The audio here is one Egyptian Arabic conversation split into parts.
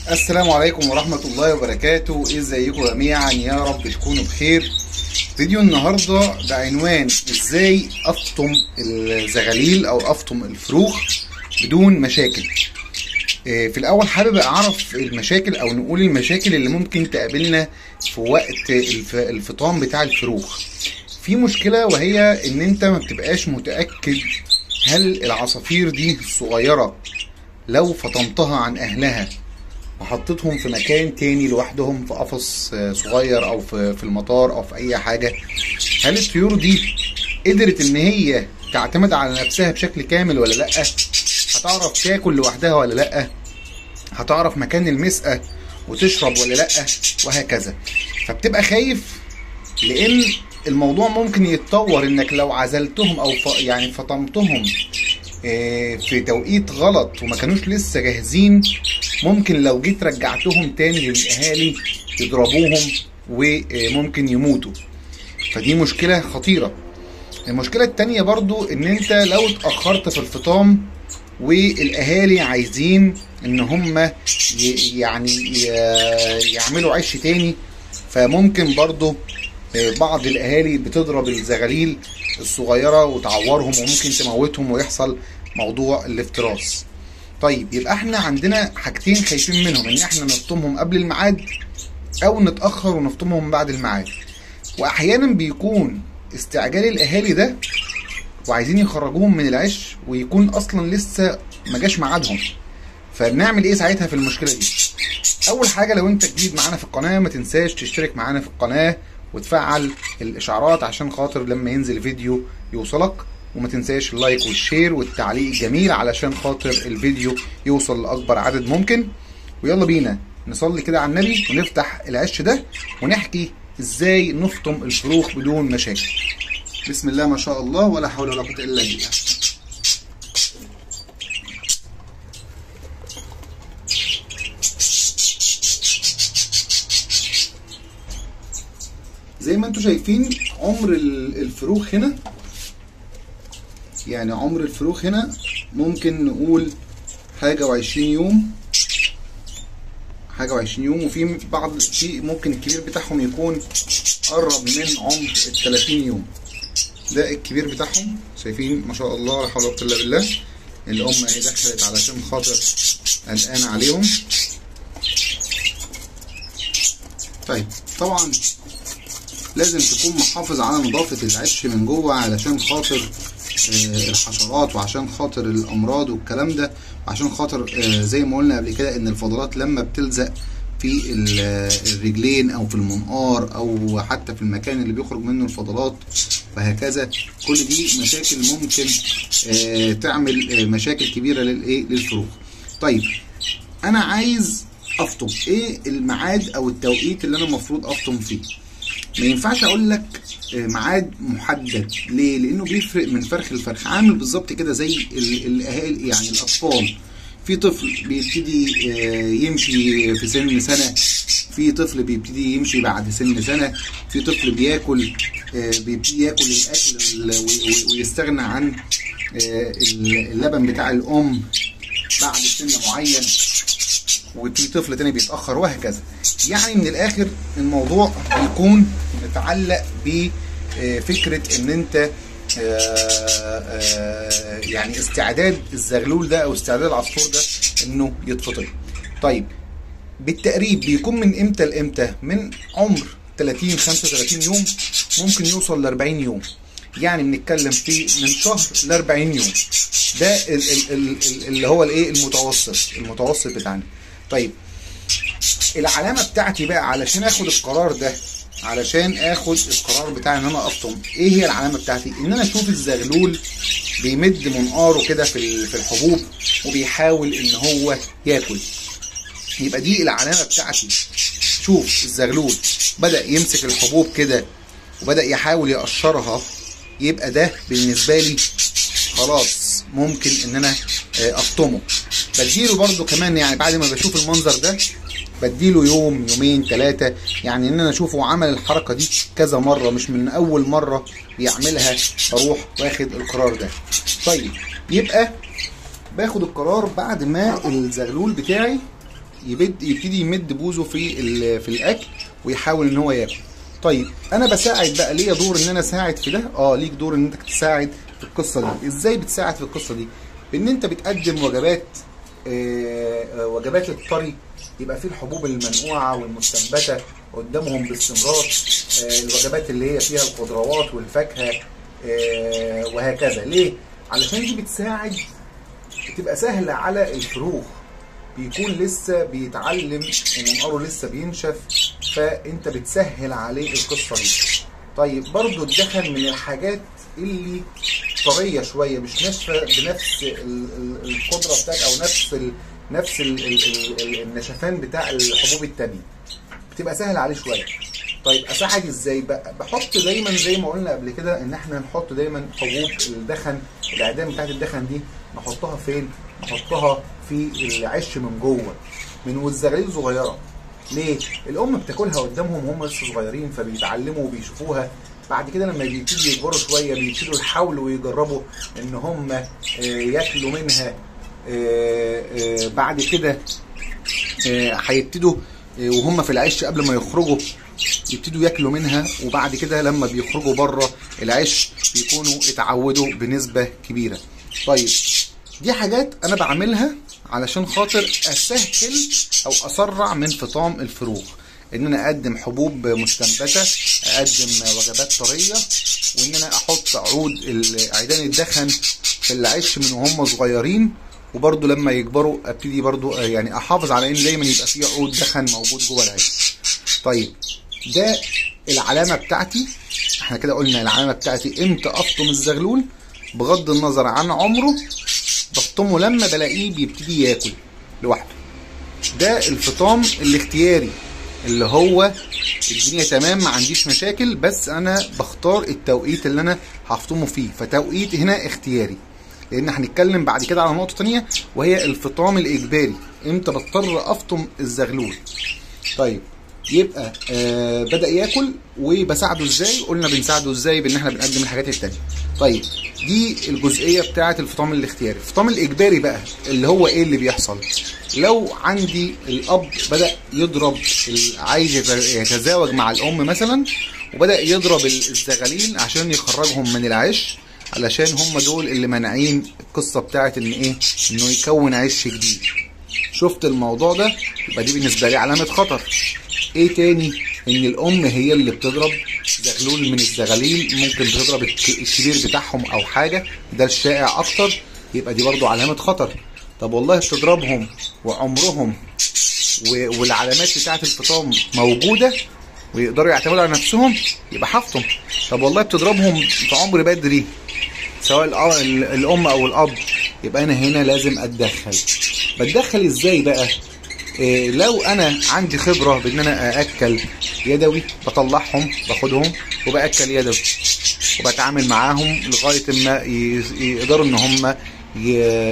السلام عليكم ورحمة الله وبركاته ازيكم جميعا يا رب تكونوا بخير فيديو النهاردة بعنوان ازاي افطم الزغاليل او افطم الفروخ بدون مشاكل آه، في الاول حابب اعرف المشاكل او نقول المشاكل اللي ممكن تقابلنا في وقت الف- الفطام بتاع الفروخ في مشكلة وهي ان انت ما بتبقاش متأكد هل العصافير دي الصغيرة لو فطمتها عن اهلها وحطيتهم في مكان تاني لوحدهم في قفص آه، صغير او في في المطار او في اي حاجه هل الطيور دي قدرت ان هي تعتمد على نفسها بشكل كامل ولا لا هتعرف تاكل لوحدها ولا لا هتعرف مكان المسقى وتشرب ولا لا وهكذا فبتبقى خايف لان الموضوع ممكن يتطور انك لو عزلتهم او ف... يعني فطمتهم آه، في توقيت غلط وما كانوش لسه جاهزين ممكن لو جيت رجعتهم تاني للاهالي يضربوهم وممكن يموتوا فدي مشكلة خطيرة المشكلة التانية برضو ان انت لو اتأخرت في الفطام والاهالي عايزين ان هم ي- يعني ي- يعملوا عش تاني فممكن برضو آه، بعض الاهالي بتضرب الزغاليل الصغيرة وتعورهم وممكن تموتهم ويحصل موضوع الافتراس طيب يبقى احنا عندنا حاجتين خايفين منهم ان احنا نفطمهم قبل الميعاد او نتاخر ونفطمهم بعد الميعاد واحيانا بيكون استعجال الاهالي ده وعايزين يخرجوهم من العش ويكون اصلا لسه ما جاش ميعادهم فبنعمل ايه ساعتها في المشكله دي اول حاجه لو انت جديد معانا في القناه ما تنساش تشترك معانا في القناه وتفعل الاشعارات عشان خاطر لما ينزل فيديو يوصلك وما تنساش اللايك والشير والتعليق الجميل علشان خاطر الفيديو يوصل لاكبر عدد ممكن ويلا بينا نصلي كده على النبي ونفتح العش ده ونحكي ازاي نفطم الفروخ بدون مشاكل بسم الله ما شاء الله ولا حول ولا قوه الا بالله زي ما انتم شايفين عمر ال- الفروخ هنا يعني عمر الفروخ هنا ممكن نقول حاجة وعشرين يوم حاجة وعشرين يوم وفي بعض في ممكن الكبير بتاعهم يكون قرب من عمر التلاتين يوم ده الكبير بتاعهم شايفين ما شاء الله لا حول ولا قوة إلا بالله الأم اهي دخلت علشان خاطر قلقانة عليهم طيب طبعا لازم تكون محافظ على نظافة العش من جوه علشان خاطر آه، الحشرات وعشان خاطر الأمراض والكلام ده وعشان خاطر آه، زي ما قلنا قبل كده إن الفضلات لما بتلزق في ال- آه، الرجلين أو في المنقار أو حتى في المكان اللي بيخرج منه الفضلات وهكذا كل دي مشاكل ممكن آه، تعمل آه، مشاكل كبيرة للإيه للفروخ طيب أنا عايز أفطم إيه الميعاد أو التوقيت اللي أنا المفروض أفطم فيه ما ينفعش اقول لك آه، ميعاد محدد ليه لانه بيفرق من فرخ لفرخ عامل بالظبط كده زي ال- الاهالي يعني الاطفال في طفل بيبتدي آه، يمشي في سن سنه في طفل بيبتدي يمشي بعد سن سنه في طفل بياكل آه، بيبتدي ياكل الاكل ال- و- و- ويستغنى عن آه، اللبن بتاع الام بعد سن معين وفي طفل تاني بيتاخر وهكذا يعني من الاخر الموضوع بيكون متعلق بفكره ان انت آه، آه، يعني استعداد الزغلول ده او استعداد العصفور ده انه يتفطم طيب بالتقريب بيكون من امتى لامتى من عمر 30 35 يوم ممكن يوصل ل 40 يوم يعني بنتكلم في من شهر ل 40 يوم ده ال- ال- ال- ال- اللي هو الايه المتوسط المتوسط بتاعنا طيب العلامه بتاعتي بقى علشان اخد القرار ده علشان اخد القرار بتاع ان انا افطم ايه هي العلامه بتاعتي ان انا اشوف الزغلول بيمد منقاره كده في ال- في الحبوب وبيحاول ان هو ياكل يبقى دي العلامه بتاعتي شوف الزغلول بدا يمسك الحبوب كده وبدا يحاول يقشرها يبقى ده بالنسبه لي خلاص ممكن ان انا آه، افطمه بديله برضو كمان يعني بعد ما بشوف المنظر ده بديله يوم يومين ثلاثة يعني ان انا اشوفه عمل الحركة دي كذا مرة مش من اول مرة يعملها اروح واخد القرار ده طيب يبقى باخد القرار بعد ما الزغلول بتاعي يبد يبتدي يمد بوزه في ال- في الاكل ويحاول ان هو ياكل طيب انا بساعد بقى ليا دور ان انا اساعد في ده اه ليك دور ان انت تساعد في القصه دي ازاي بتساعد في القصه دي بان انت بتقدم وجبات آه، آه، وجبات الطري يبقى فيه الحبوب المنقوعه والمستنبته قدامهم باستمرار آه، الوجبات اللي هي فيها الخضروات والفاكهه آه، وهكذا ليه علشان دي بتساعد بتبقى سهله على الفروخ بيكون لسه بيتعلم ومنقاره لسه بينشف فانت بتسهل عليه القصه دي طيب برضو الدخن من الحاجات اللي طريه شويه مش ناشفه بنفس ال- ال- القدره بتاعت او نفس ال نفس ال ال ال النشفان بتاع الحبوب التانية بتبقى سهل عليه شويه طيب اساعد ازاي بقى بحط دايما زي ما قلنا قبل كده ان احنا نحط دايما حبوب الدخن الاعدام بتاعت الدخن دي نحطها فين نحطها في العش من جوه من والزغاليل صغيره ليه الام بتاكلها قدامهم هم لسه صغيرين فبيتعلموا وبيشوفوها بعد كده لما بيبتدوا يكبروا شويه بيبتدوا يحاولوا ويجربوا ان هم آه، ياكلوا منها آه، آه، بعد كده آه، هيبتدوا آه، وهم في العش قبل ما يخرجوا يبتدوا ياكلوا منها وبعد كده لما بيخرجوا بره العش بيكونوا اتعودوا بنسبه كبيره. طيب دي حاجات انا بعملها علشان خاطر اسهل او اسرع من فطام الفروخ ان انا اقدم حبوب مستنبته اقدم وجبات طريه وان انا احط عود ال- عيدان الدخن في العش من وهم صغيرين وبرضو لما يكبروا ابتدي برضو آه، يعني احافظ على ان دايما يبقى فيه عود دخن موجود جوه العش طيب ده العلامه بتاعتي احنا كده قلنا العلامه بتاعتي امتى افطم الزغلول بغض النظر عن عمره بفطمه لما بلاقيه بيبتدي ياكل لوحده ده الفطام الاختياري اللي هو الدنيا تمام ما عنديش مشاكل بس انا بختار التوقيت اللي انا هفطمه فيه فتوقيت هنا اختياري لان هنتكلم بعد كده على نقطه تانية وهي الفطام الاجباري امتى بضطر افطم الزغلول طيب يبقى آه بدا ياكل وبساعده ازاي قلنا بنساعده ازاي بان احنا بنقدم الحاجات التانية طيب دي الجزئيه بتاعه الفطام الاختياري الفطام الاجباري بقى اللي هو ايه اللي بيحصل لو عندي الاب بدا يضرب ال- عايز يت- يتزاوج مع الام مثلا وبدا يضرب ال- الزغاليل عشان يخرجهم من العش علشان هم دول اللي مانعين القصه بتاعه ان ايه انه يكون عش جديد شفت الموضوع ده يبقى دي بالنسبه لي علامه خطر ايه تاني ان الام هي اللي بتضرب زغلول من الزغاليل ممكن بتضرب الك- الكبير بتاعهم او حاجه ده الشائع اكتر يبقى دي برضو علامه خطر طب والله بتضربهم وعمرهم و- والعلامات بتاعه الفطام موجوده ويقدروا يعتمدوا على نفسهم يبقى هفطم طب والله بتضربهم في عمر بدري سواء الأ- ال- الام او الاب يبقى انا هنا لازم اتدخل بتدخل ازاي بقى إيه لو انا عندي خبره بان انا ااكل يدوي بطلعهم باخدهم وباكل يدوي وبتعامل معاهم لغايه ما ي- يقدروا ان هم ي-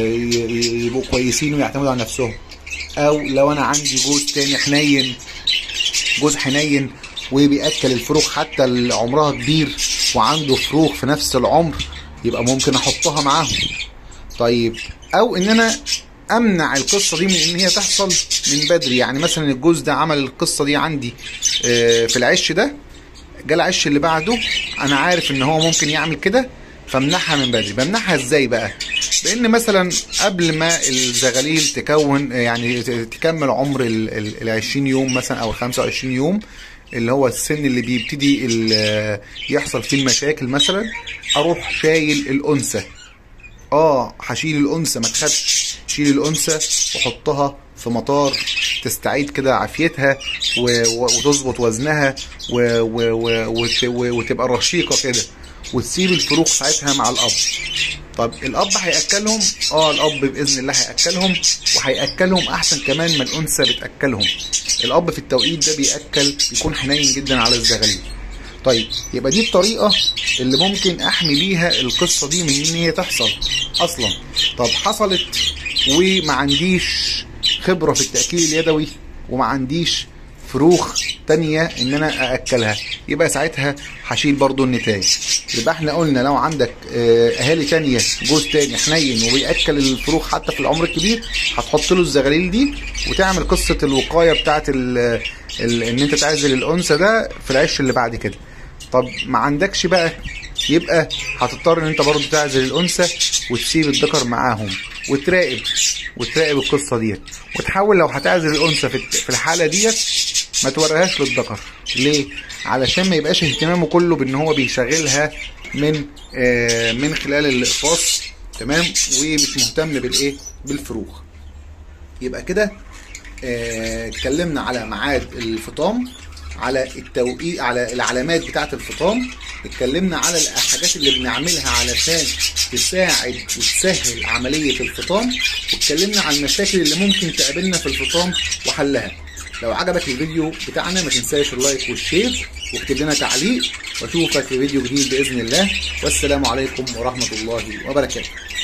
ي- يبقوا كويسين ويعتمدوا على نفسهم او لو انا عندي جوز تاني حنين جوز حنين وبياكل الفروخ حتى اللي عمرها كبير وعنده فروخ في نفس العمر يبقى ممكن احطها معاهم طيب او ان انا امنع القصه دي من ان هي تحصل من بدري يعني مثلا الجوز ده عمل القصه دي عندي آه، في العش ده جه العش اللي بعده انا عارف ان هو ممكن يعمل كده فامنعها من بدري بمنعها ازاي بقى بان مثلا قبل ما الزغاليل تكون يعني ت- تكمل عمر ال ال- ال 20 يوم مثلا او ال 25 يوم اللي هو السن اللي بيبتدي ال- يحصل فيه المشاكل مثلا اروح شايل الانثى اه هشيل الانثى ما تخافش شيل الانثى وحطها في مطار تستعيد كده عافيتها و- و- وتظبط وزنها و- و- و- وت- و- وتبقى رشيقه كده وتسيب الفروخ ساعتها مع الاب طب الاب هياكلهم اه الاب باذن الله هياكلهم وهياكلهم احسن كمان ما الانثى بتاكلهم الاب في التوقيت ده بياكل بيكون حنين جدا على الزغاليل طيب يبقى دي الطريقة اللي ممكن احمي بيها القصة دي من ان هي تحصل اصلا طب حصلت وما عنديش خبرة في التأكيل اليدوي وما عنديش فروخ تانية ان انا ااكلها يبقى ساعتها هشيل برضو النتايج يبقى احنا قلنا لو عندك آه، اهالي تانية جوز تاني حنين وبياكل الفروخ حتى في العمر الكبير هتحط له الزغاليل دي وتعمل قصه الوقايه بتاعت ال ال ان انت تعزل الانثى ده في العش اللي بعد كده طب ما عندكش بقى يبقى هتضطر ان انت برضو تعزل الانثى وتسيب الذكر معاهم وتراقب وتراقب القصه ديت وتحاول لو هتعزل الانثى في في الحاله ديت ما توريهاش للذكر ليه علشان ما يبقاش اهتمامه كله بان هو بيشغلها من آه من خلال الاقفاص تمام ومش مهتم بالايه بالفروخ يبقى كده آه، اتكلمنا على ميعاد الفطام على التوقيت على العلامات بتاعه الفطام اتكلمنا على الحاجات اللي بنعملها علشان تساعد وتسهل عمليه الفطام واتكلمنا عن المشاكل اللي ممكن تقابلنا في الفطام وحلها لو عجبك الفيديو بتاعنا ما تنساش اللايك والشير واكتب لنا تعليق واشوفك في فيديو جديد باذن الله والسلام عليكم ورحمه الله وبركاته